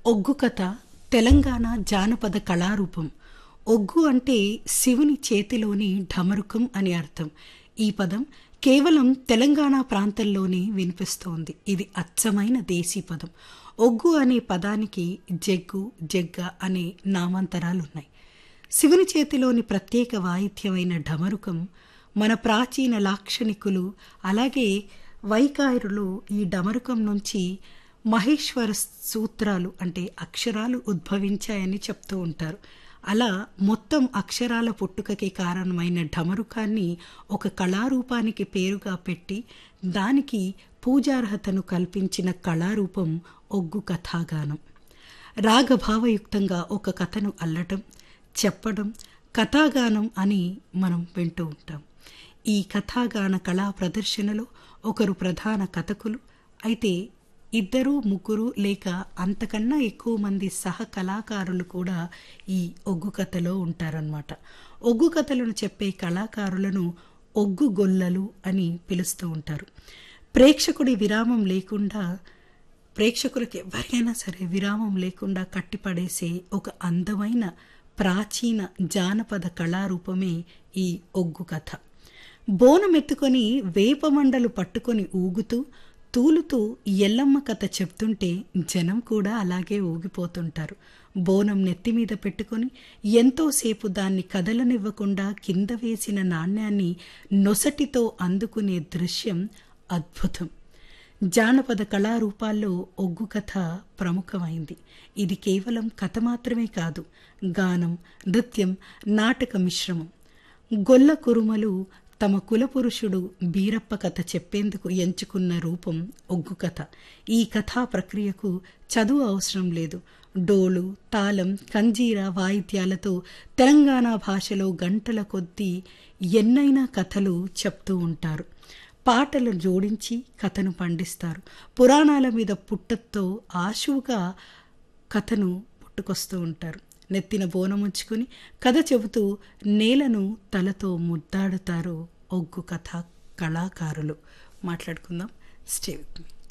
ఒగ్గు కథ తెలంగాణ జానపద కళారూపం ఒగ్గు అంటే శివుని చేతిలోని ఢమరుకం అని అర్థం ఈ పదం కేవలం తెలంగాణ ప్రాంతంలోనే వినిపిస్తోంది ఇది అచ్చమైన దేశీ పదం ఒగ్గు అనే పదానికి జగ్గు జగ్గ అనే నామాంతరాలున్నాయి శివుని చేతిలోని ప్రత్యేక వాయిద్యమైన ఢమరుకం మన ప్రాచీన లాక్షణికులు అలాగే వైకాయరులు ఈ డమరుకం నుంచి మహేశ్వర సూత్రాలు అంటే అక్షరాలు ఉద్భవించాయని చెప్తూ ఉంటారు అలా మొత్తం అక్షరాల పుట్టుకకి కారణమైన ఢమరుకాన్ని ఒక కళారూపానికి పేరుగా పెట్టి దానికి పూజార్హతను కల్పించిన కళారూపం ఒగ్గు కథాగానం రాగభావయుక్తంగా ఒక కథను అల్లటం చెప్పడం కథాగానం అని మనం వింటూ ఉంటాం ఈ కథాగాన కళా ప్రదర్శనలో ఒకరు ప్రధాన కథకులు అయితే ఇద్దరు ముగ్గురు లేక అంతకన్నా ఎక్కువ మంది సహ కళాకారులు కూడా ఈ ఒగ్గు కథలో ఉంటారన్నమాట ఒగ్గు కథలను చెప్పే కళాకారులను ఒగ్గు గొల్లలు అని పిలుస్తూ ఉంటారు ప్రేక్షకుడి విరామం లేకుండా ప్రేక్షకులకి ఎవరికైనా సరే విరామం లేకుండా కట్టిపడేసే ఒక అందమైన ప్రాచీన జానపద కళారూపమే ఈ ఒగ్గు కథ బోనమెత్తుకొని వేపమండలు పట్టుకొని ఊగుతూ తూలుతూ ఎల్లమ్మ కథ చెప్తుంటే జనం కూడా అలాగే ఊగిపోతుంటారు బోనం నెత్తి మీద పెట్టుకొని ఎంతోసేపు దాన్ని కదలనివ్వకుండా కింద వేసిన నాణ్యాన్ని నొసటితో అందుకునే దృశ్యం అద్భుతం జానపద కళారూపాల్లో ఒగ్గు కథ ప్రముఖమైంది ఇది కేవలం కథ మాత్రమే కాదు గానం నృత్యం నాటక మిశ్రమం గొల్ల కురుమలు తమ కులపురుషుడు బీరప్ప కథ చెప్పేందుకు ఎంచుకున్న రూపం ఒగ్గు కథ ఈ కథా ప్రక్రియకు చదువు అవసరం లేదు డోలు తాళం కంజీర వాయిద్యాలతో తెలంగాణ భాషలో గంటల కొద్దీ ఎన్నైనా కథలు చెప్తూ ఉంటారు పాటలు జోడించి కథను పండిస్తారు పురాణాల మీద పుట్టతో ఆశువుగా కథను పుట్టుకొస్తూ ఉంటారు నెత్తిన బోనముంచుకుని కథ చెబుతూ నేలను తలతో ముద్దాడుతారు ఒగ్గు కథ కళాకారులు మాట్లాడుకుందాం స్టే విత్ మీ